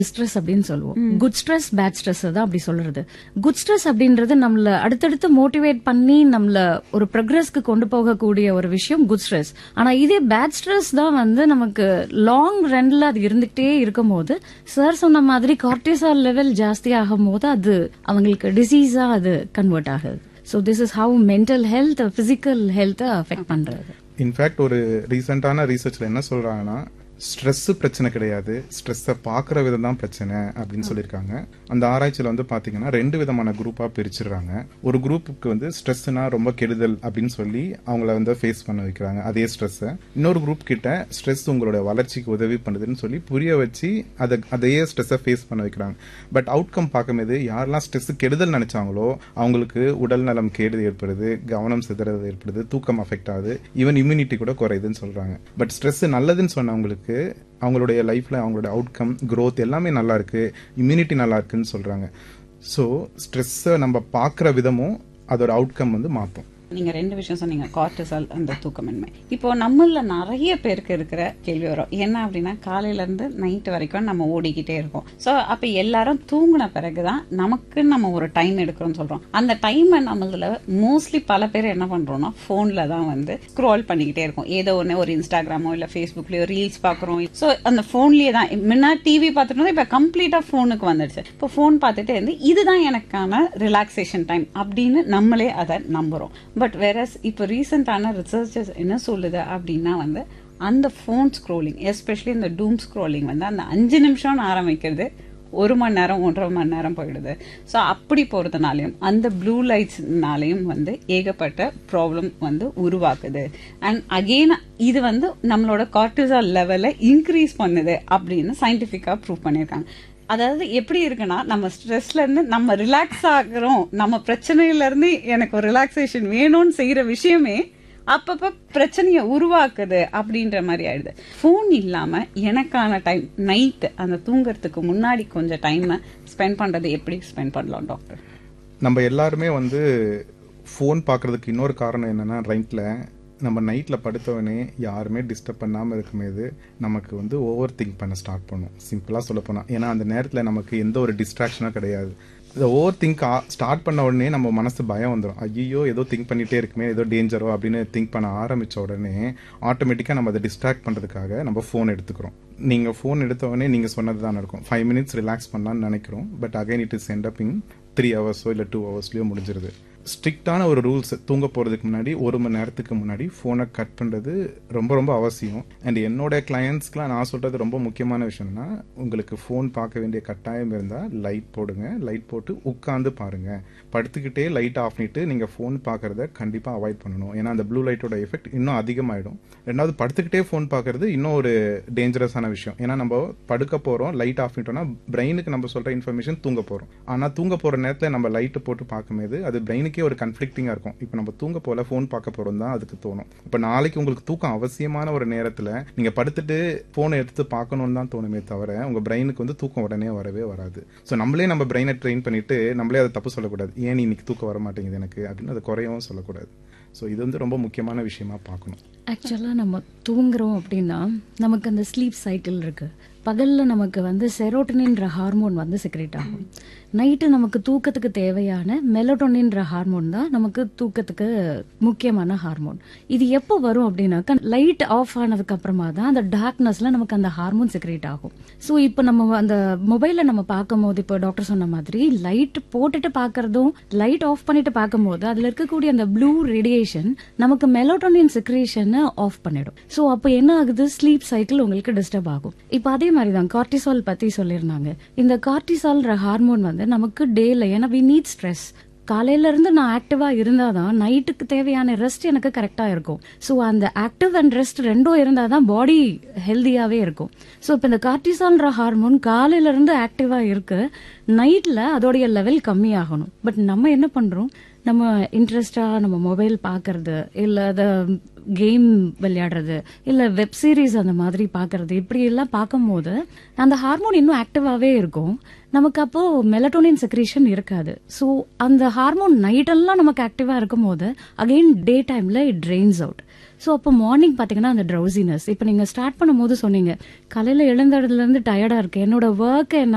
stress அப்படின்னு சொல்லுவோம் good stress bad stress தான் அப்படி சொல்றது குட் ஸ்ட்ரெஸ் அப்படின்றது நம்மள அடுத்தடுத்து மோட்டிவேட் பண்ணி நம்மள ஒரு ப்ரோக்ரஸ்க்கு கொண்டு போகக்கூடிய ஒரு விஷயம் குட் ஸ்ட்ரெஸ் ஆனா இதே பேட் ஸ்ட்ரெஸ் தான் வந்து நமக்கு லாங் ரன்ல அது இருந்துகிட்டே இருக்கும் போது சார் சொன்ன மாதிரி கார்டிசால் லெவல் ஜாஸ்தி ஆகும் போது அது அவங்களுக்கு டிசீஸா அது கன்வெர்ட் ஆகுது so this is how mental health physical ஹெல்த்தை அஃபெக்ட் பண்றது இன்ஃபேக்ட் ஒரு ரீசெண்டான ரிசர்ச்ல என்ன சொல்றாங்கன்னா ஸ்ட்ரெஸ் பிரச்சனை கிடையாது ஸ்ட்ரெஸ்ஸை பார்க்குற விதம் தான் பிரச்சனை அப்படின்னு சொல்லியிருக்காங்க அந்த ஆராய்ச்சியில் வந்து பார்த்தீங்கன்னா ரெண்டு விதமான குரூப்பாக பிரிச்சிடுறாங்க ஒரு குரூப்புக்கு வந்து ஸ்ட்ரெஸ்னா ரொம்ப கெடுதல் அப்படின்னு சொல்லி அவங்கள வந்து ஃபேஸ் பண்ண வைக்கிறாங்க அதே ஸ்ட்ரெஸ்ஸை இன்னொரு குரூப் கிட்ட ஸ்ட்ரெஸ் உங்களோட வளர்ச்சிக்கு உதவி பண்ணுதுன்னு சொல்லி புரிய வச்சு அதை அதே ஸ்ட்ரெஸ்ஸை ஃபேஸ் பண்ண வைக்கிறாங்க பட் அவுட்கம் பார்க்கும்போது யாரெல்லாம் ஸ்ட்ரெஸ் கெடுதல் நினைச்சாங்களோ அவங்களுக்கு உடல் நலம் கேடு ஏற்படுது கவனம் சிதறது ஏற்படுது தூக்கம் அஃபெக்ட் ஆகுது ஈவன் இம்யூனிட்டி கூட குறையுதுன்னு சொல்றாங்க பட் ஸ்ட்ரெஸ் நல்லதுன்னு சொன்னவங்களுக்கு அவங்களுடைய லைஃப்ல அவங்களோட அவுட்கம் growth எல்லாமே நல்லா இருக்கு இம்யூனிட்டி நல்லா இருக்குன்னு சொல்றாங்க ஸோ ஸ்ட்ரெஸ்ஸை நம்ம பார்க்குற விதமும் அதோட அவுட்கம் வந்து மாற்றும் நீங்க ரெண்டு விஷயம் சொன்னீங்க கார்டிசால் அந்த தூக்கமின்மை இப்போ நம்மள நிறைய பேருக்கு இருக்கிற கேள்வி வரும் என்ன அப்படின்னா காலையில இருந்து நைட் வரைக்கும் நம்ம ஓடிக்கிட்டே இருக்கோம் சோ அப்ப எல்லாரும் தூங்கின பிறகுதான் நமக்கு நம்ம ஒரு டைம் எடுக்கிறோம்னு சொல்றோம் அந்த டைமை நம்மள மோஸ்ட்லி பல பேர் என்ன பண்றோம்னா போன்ல தான் வந்து ஸ்க்ரோல் பண்ணிக்கிட்டே இருக்கும் ஏதோ ஒண்ணு ஒரு இன்ஸ்டாகிராமோ இல்ல ஃபேஸ்புக்லயோ ரீல்ஸ் பாக்குறோம் சோ அந்த போன்லயே தான் முன்னா டிவி பார்த்துட்டு இப்ப கம்ப்ளீட்டா போனுக்கு வந்துடுச்சு இப்போ போன் பார்த்துட்டே இருந்து இதுதான் எனக்கான ரிலாக்ஸேஷன் டைம் அப்படின்னு நம்மளே அதை நம்புறோம் பட் வேற இப்போ ரீசெண்டான ரிசர்ச்சஸ் என்ன சொல்லுது அப்படின்னா வந்து அந்த ஃபோன் ஸ்க்ரோலிங் எஸ்பெஷலி இந்த டூம் ஸ்க்ரோலிங் வந்து அந்த அஞ்சு நிமிஷம்னு ஆரம்பிக்கிறது ஒரு மணி நேரம் ஒன்றரை மணி நேரம் போயிடுது ஸோ அப்படி போகிறதுனாலையும் அந்த ப்ளூ லைட்ஸ்னாலையும் வந்து ஏகப்பட்ட ப்ராப்ளம் வந்து உருவாக்குது அண்ட் அகெயின் இது வந்து நம்மளோட கார்டிசால் லெவலை இன்க்ரீஸ் பண்ணுது அப்படின்னு சயின்டிஃபிக்காக ப்ரூவ் பண்ணியிருக்காங்க அதாவது எப்படி இருக்குன்னா நம்ம ஸ்ட்ரெஸ்ல இருந்து நம்ம ரிலாக்ஸ் ஆகுறோம் நம்ம பிரச்சனையில இருந்து எனக்கு ஒரு ரிலாக்ஸேஷன் வேணும்னு செய்யற விஷயமே அப்பப்ப பிரச்சனையை உருவாக்குது அப்படின்ற மாதிரி ஆயிடுது ஃபோன் இல்லாம எனக்கான டைம் நைட் அந்த தூங்குறதுக்கு முன்னாடி கொஞ்சம் டைம் ஸ்பெண்ட் பண்றது எப்படி ஸ்பெண்ட் பண்ணலாம் டாக்டர் நம்ம எல்லாருமே வந்து ஃபோன் பார்க்கறதுக்கு இன்னொரு காரணம் என்னன்னா ரைட்ல நம்ம நைட்டில் படுத்தவனே யாருமே டிஸ்டர்ப் பண்ணாமல் இருக்கும்போது நமக்கு வந்து ஓவர் திங்க் பண்ண ஸ்டார்ட் பண்ணும் சிம்பிளாக சொல்ல போனால் ஏன்னா அந்த நேரத்தில் நமக்கு எந்த ஒரு டிஸ்ட்ராக்ஷனும் கிடையாது இந்த ஓவர் திங்க் ஸ்டார்ட் பண்ண உடனே நம்ம மனசு பயம் வந்துடும் ஐயோ ஏதோ திங்க் பண்ணிட்டே இருக்குமே ஏதோ டேஞ்சரோ அப்படின்னு திங்க் பண்ண ஆரம்பிச்ச உடனே ஆட்டோமேட்டிக்காக நம்ம அதை டிஸ்ட்ராக்ட் பண்ணுறதுக்காக நம்ம ஃபோன் எடுத்துக்கிறோம் நீங்கள் ஃபோன் எடுத்த உடனே நீங்கள் சொன்னது தான் இருக்கும் ஃபைவ் மினிட்ஸ் ரிலாக்ஸ் பண்ணலாம்னு நினைக்கிறோம் but again it is end up in three ஹவர்ஸோ இல்லை டூ ஹவர்ஸ்லையோ முடிஞ்சிருது ஸ்ட்ரிக்டான ஒரு ரூல்ஸ் தூங்க போகிறதுக்கு முன்னாடி ஒரு மணி நேரத்துக்கு முன்னாடி ஃபோனை கட் பண்ணுறது ரொம்ப ரொம்ப அவசியம் அண்ட் என்னோட கிளையண்ட்ஸ்க்குலாம் நான் சொல்கிறது ரொம்ப முக்கியமான விஷயம்னா உங்களுக்கு ஃபோன் பார்க்க வேண்டிய கட்டாயம் இருந்தால் லைட் போடுங்க லைட் போட்டு உட்காந்து பாருங்க படுத்துக்கிட்டே லைட் ஆஃப் பண்ணிட்டு நீங்கள் ஃபோன் பார்க்குறத கண்டிப்பாக அவாய்ட் பண்ணணும் ஏன்னா அந்த ப்ளூ லைட்டோட எஃபெக்ட் இன்னும் அதிகமாகிடும் ரெண்டாவது படுத்துக்கிட்டே ஃபோன் பார்க்குறது இன்னும் ஒரு டேஞ்சரஸான விஷயம் ஏன்னா நம்ம படுக்க போகிறோம் லைட் ஆஃப் பண்ணிட்டோம்னா பிரெயினுக்கு நம்ம சொல்கிற இன்ஃபர்மேஷன் தூங்க போகிறோம் ஆனால் தூங்க போகிற நேரத்தில் நம்ம லைட்டு போட்டு பார்க்கும்போது அது பிரெயினுக்கு பிரெயினுக்கே ஒரு கன்ஃப்ளிக்டிங்காக இருக்கும் இப்போ நம்ம தூங்க போல ஃபோன் பார்க்க போகிறோம் தான் அதுக்கு தோணும் இப்போ நாளைக்கு உங்களுக்கு தூக்கம் அவசியமான ஒரு நேரத்தில் நீங்கள் படுத்துட்டு ஃபோனை எடுத்து பார்க்கணும்னு தான் தோணுமே தவிர உங்கள் பிரெயினுக்கு வந்து தூக்கம் உடனே வரவே வராது ஸோ நம்மளே நம்ம பிரெயினை ட்ரெயின் பண்ணிட்டு நம்மளே அதை தப்பு சொல்லக்கூடாது ஏன் நீ இன்னைக்கு தூக்கம் வர மாட்டேங்குது எனக்கு அப்படின்னு அதை குறையவும் சொல்லக்கூடாது ஸோ இது வந்து ரொம்ப முக்கியமான விஷயமா பார்க்கணும் ஆக்சுவலாக நம்ம தூங்குறோம் அப்படின்னா நமக்கு அந்த ஸ்லீப் சைக்கிள் இருக்கு பகல்ல நமக்கு வந்து செரோட்டனின்ற ஹார்மோன் வந்து செக்ரேட் ஆகும் நைட்டு நமக்கு தூக்கத்துக்கு தேவையான மெலட்டோனின்ற ஹார்மோன் தான் நமக்கு தூக்கத்துக்கு முக்கியமான ஹார்மோன் இது எப்போ வரும் அப்படின்னாக்கா லைட் ஆஃப் ஆனதுக்கு அப்புறமா தான் அந்த டார்க்னஸ்ல நமக்கு அந்த ஹார்மோன் செக்ரேட் ஆகும் ஸோ இப்போ நம்ம அந்த மொபைலை நம்ம பார்க்கும் போது இப்போ டாக்டர் சொன்ன மாதிரி லைட் போட்டுட்டு பார்க்கறதும் லைட் ஆஃப் பண்ணிட்டு பார்க்கும் போது அதுல இருக்கக்கூடிய அந்த ப்ளூ ரேடியேஷன் நமக்கு மெலோட்டோனின் செக்ரேஷனை ஆஃப் பண்ணிடும் ஸோ அப்போ என்ன ஆகுது ஸ்லீப் சைக்கிள் உங்களுக்கு டிஸ்டர்ப் ஆகும் இப்போ அதே மாதிரி தான் கார்டிசால் பத்தி சொல்லியிருந்தாங்க இந்த கார்டிசால்ன்ற ஹார்மோன் வந்து நமக்கு டேல ஏன்னா வி நீட் ஸ்ட்ரெஸ் காலையில இருந்து நான் ஆக்டிவா இருந்தாதான் நைட்டுக்கு தேவையான ரெஸ்ட் எனக்கு கரெக்டா இருக்கும் ஸோ அந்த ஆக்டிவ் அண்ட் ரெஸ்ட் ரெண்டும் இருந்தாதான் பாடி ஹெல்தியாவே இருக்கும் ஸோ இப்போ இந்த கார்டிசால்ன்ற ஹார்மோன் காலையில இருந்து ஆக்டிவா இருக்கு நைட்ல அதோடைய லெவல் கம்மியாகணும் பட் நம்ம என்ன பண்றோம் நம்ம இன்ட்ரெஸ்டா நம்ம மொபைல் பாக்குறது இல்ல அத கேம் விளையாடுறது இல்ல வெப் சீரிஸ் அந்த மாதிரி பாக்குறது இப்படி எல்லாம் பார்க்கும்போது அந்த ஹார்மோன் இன்னும் ஆக்டிவாவே இருக்கும் நமக்கு அப்போ மெலட்டோனின் செக்ரேஷன் இருக்காது ஸோ அந்த ஹார்மோன் நைட்டெல்லாம் நமக்கு ஆக்டிவா இருக்கும் போது அகெயின் டே டைம்ல இட் ட்ரெயின்ஸ் அவுட் ஸோ அப்போ மார்னிங் பார்த்தீங்கன்னா அந்த ட்ரௌசினஸ் இப்போ நீங்கள் ஸ்டார்ட் பண்ணும்போது சொன்னீங்க காலையில் எழுந்ததுலேருந்து டயர்டாக இருக்கு என்னோட ஒர்க்கை